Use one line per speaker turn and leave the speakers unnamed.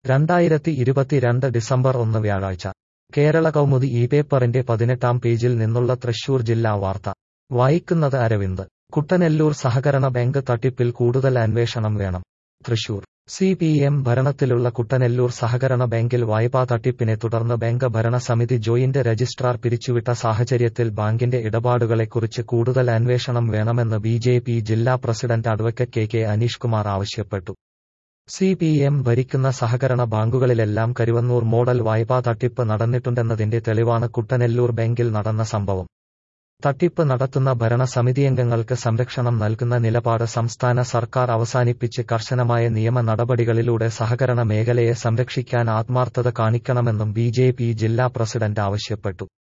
രണ്ടായിരത്തി ഇരുപത്തിരണ്ട് ഡിസംബർ ഒന്ന് വ്യാഴാഴ്ച കേരള കൗമുദി ഈ പേപ്പറിന്റെ പതിനെട്ടാം പേജിൽ നിന്നുള്ള തൃശൂർ ജില്ലാ വാർത്ത വായിക്കുന്നത് അരവിന്ദ് കുട്ടനെല്ലൂർ സഹകരണ ബാങ്ക് തട്ടിപ്പിൽ കൂടുതൽ അന്വേഷണം വേണം തൃശൂർ സി പി എം ഭരണത്തിലുള്ള കുട്ടനെല്ലൂർ സഹകരണ ബാങ്കിൽ വായ്പാ തട്ടിപ്പിനെ തുടർന്ന് ബാങ്ക് ഭരണസമിതി ജോയിന്റ് രജിസ്ട്രാർ പിരിച്ചുവിട്ട സാഹചര്യത്തിൽ ബാങ്കിന്റെ ഇടപാടുകളെക്കുറിച്ച് കൂടുതൽ അന്വേഷണം വേണമെന്ന് ബി ജെ പി ജില്ലാ president advocate K K Aneesh Kumar ആവശ്യപ്പെട്ടു സി പി എം ഭരിക്കുന്ന സഹകരണ ബാങ്കുകളിലെല്ലാം കരുവന്നൂർ മോഡൽ വായ്പാ തട്ടിപ്പ് നടന്നിട്ടുണ്ടെന്നതിന്റെ തെളിവാണ് കുട്ടനെല്ലൂർ ബാങ്കിൽ നടന്ന സംഭവം തട്ടിപ്പ് നടത്തുന്ന ഭരണസമിതിയംഗങ്ങൾക്ക് സംരക്ഷണം നൽകുന്ന നിലപാട് സംസ്ഥാന സർക്കാർ അവസാനിപ്പിച്ച് കർശനമായ നിയമ നടപടികളിലൂടെ സഹകരണ മേഖലയെ സംരക്ഷിക്കാൻ ആത്മാർത്ഥത കാണിക്കണമെന്നും ബി ജില്ലാ പ്രസിഡന്റ് ആവശ്യപ്പെട്ടു